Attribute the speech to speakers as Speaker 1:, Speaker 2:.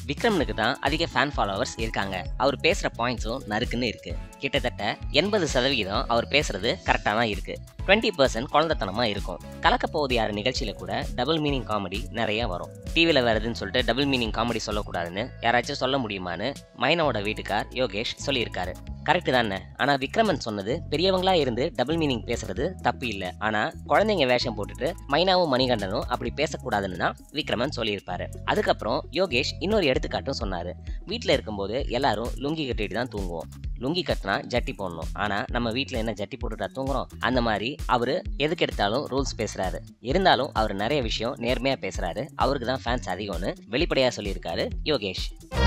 Speaker 1: விக்ரமனுக்கு தான் அதிக fan followers இருக்காங்க அவர் பேசுற பாயிண்ட்ஸும் நறுக்குன்னு இருக்கு கிட்டத்தட்ட எண்பது சதவிகிதம் அவர் பேசுறது கரெக்டா தான் இருக்கு டுவெண்ட்டி பர்சன்ட் குழந்தைத்தனமா இருக்கும் கலக்க போகுது யார் நிகழ்ச்சியில கூட டபுள் மீனிங் காமெடி நிறைய வரும் டிவியில வருதுன்னு சொல்லிட்டு டபுள் மீனிங் காமெடி சொல்லக்கூடாதுன்னு யாராச்சும் சொல்ல முடியுமான்னு மைனாவோட வீட்டுக்கார் யோகேஷ் சொல்லியிருக்காரு கரெக்ட் தானே ஆனா விக்ரமன் சொன்னது பெரியவங்களா இருந்து டபுள் மீனிங் பேசுறது தப்பு இல்ல ஆனா குழந்தைங்க வேஷம் போட்டுட்டு மைனாவும் மணிகண்டனும் அப்படி பேசக்கூடாதுன்னு தான் விக்ரமன் சொல்லியிருப்பாரு அதுக்கப்புறம் யோகேஷ் இன்னொரு எடுத்துக்காட்டும் சொன்னாரு வீட்டில் இருக்கும்போது எல்லாரும் லுங்கி கட்டிட்டு தான் தூங்குவோம் லுங்கி கட்டினா ஜட்டி போடணும் ஆனா நம்ம வீட்டில் என்ன ஜட்டி போட்டுட்டா தூங்குறோம் அந்த மாதிரி அவரு எதுக்கு எடுத்தாலும் ரூல்ஸ் பேசுறாரு இருந்தாலும் அவர் நிறைய விஷயம் நேர்மையா பேசுறாரு அவருக்கு தான் ஃபேன்ஸ் அதிகம்னு வெளிப்படையா சொல்லியிருக்காரு யோகேஷ்